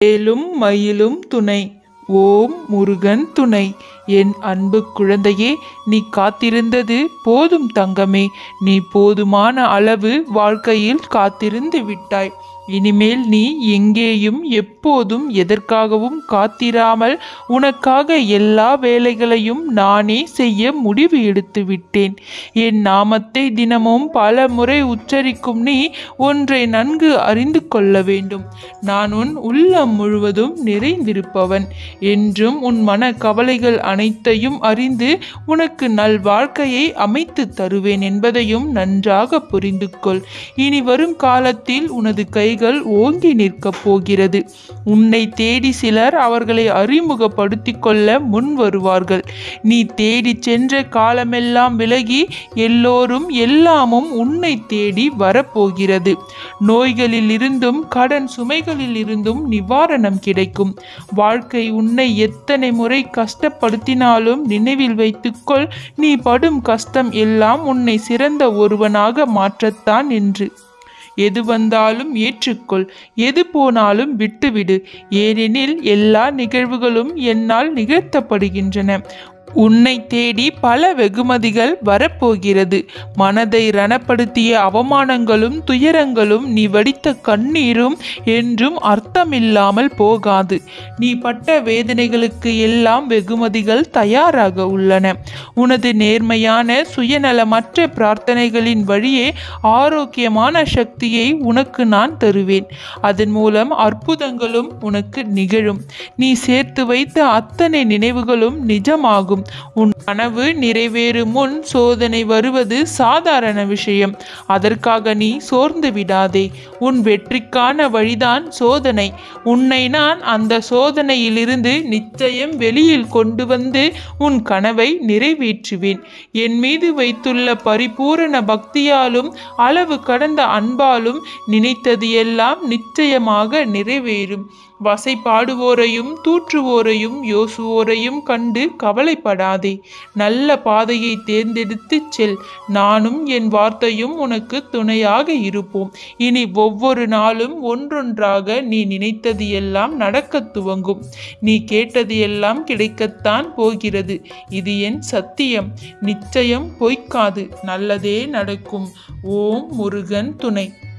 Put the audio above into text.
வேலும் மயிலும் துணை ஓம் முருகன் துணை என் அன்பு குழந்தையே நீ காத்திருந்தது போதும் தங்கமே நீ போதுமான அளவு வாழ்க்கையில் காத்திருந்து விட்டாய் இனிமேல் நீ எங்கேயும் எப்போதும் எதற்காகவும் காத்திராமல் உனக்காக எல்லா வேலைகளையும் நானே செய்ய முடிவு எடுத்து விட்டேன் என் நாமத்தை தினமும் பல முறை உச்சரிக்கும் நீ ஒன்றை நன்கு அறிந்து கொள்ள வேண்டும் நான் உன் உள்ளம் முழுவதும் நிறைந்திருப்பவன் என்றும் உன் மன கவலைகள் அனைத்தையும் அறிந்து உனக்கு நல் வாழ்க்கையை அமைத்து தருவேன் என்பதையும் நன்றாக புரிந்து கொள் இனி வரும் காலத்தில் உனது கைகள் ஓங்கி நிற்கப் போகிறது உன்னை தேடி சிலர் அவர்களை அறிமுகப்படுத்திக் கொள்ள முன் வருவார்கள் நீ தேடி சென்ற காலமெல்லாம் விலகி எல்லோரும் எல்லாமும் உன்னை தேடி வரப்போகிறது நோய்களில் இருந்தும் கடன் சுமைகளில் இருந்தும் நிவாரணம் கிடைக்கும் வாழ்க்கை உன்னை எத்தனை முறை கஷ்டப்படுத்தினாலும் நினைவில் வைத்துக்கொள் நீ படும் கஷ்டம் எல்லாம் உன்னை சிறந்த ஒருவனாக மாற்றத்தான் என்று எது வந்தாலும் ஏற்றுக்கொள் எது போனாலும் விட்டுவிடு ஏனெனில் எல்லா நிகழ்வுகளும் என்னால் நிகழ்த்தப்படுகின்றன உன்னை தேடி பல வெகுமதிகள் வரப்போகிறது மனதை ரணப்படுத்திய அவமானங்களும் துயரங்களும் நீ வடித்த கண்ணீரும் என்றும் அர்த்தமில்லாமல் போகாது நீ பட்ட வேதனைகளுக்கு எல்லாம் வெகுமதிகள் தயாராக உள்ளன உனது நேர்மையான சுயநலமற்ற பிரார்த்தனைகளின் வழியே ஆரோக்கியமான சக்தியை உனக்கு நான் தருவேன் அதன் மூலம் அற்புதங்களும் உனக்கு நிகழும் நீ சேர்த்து வைத்த அத்தனை நினைவுகளும் நிஜமாகும் உன் கனவு நிறைவேறும் முன் சோதனை வருவது சாதாரண விஷயம் அதற்காக நீ சோர்ந்து விடாதே உன் வெற்றிக்கான வழிதான் சோதனை உன்னை நான் அந்த சோதனையிலிருந்து நிச்சயம் வெளியில் கொண்டு வந்து உன் கனவை நிறைவேற்றுவேன் என் மீது வைத்துள்ள பரிபூரண பக்தியாலும் அளவு கடந்த அன்பாலும் நினைத்தது எல்லாம் நிச்சயமாக நிறைவேறும் வசைப்பாடுவோரையும் தூற்றுவோரையும் யோசுவோரையும் கண்டு கவலைப்படாதே நல்ல பாதையை தேர்ந்தெடுத்துச் செல் நானும் என் வார்த்தையும் உனக்கு துணையாக இருப்போம் இனி ஒவ்வொரு நாளும் ஒன்றொன்றாக நீ நினைத்தது எல்லாம் நடக்கத் துவங்கும் நீ கேட்டது எல்லாம் கிடைக்கத்தான் போகிறது இது என் சத்தியம் நிச்சயம் பொய்க்காது நல்லதே நடக்கும் ஓம் முருகன் துணை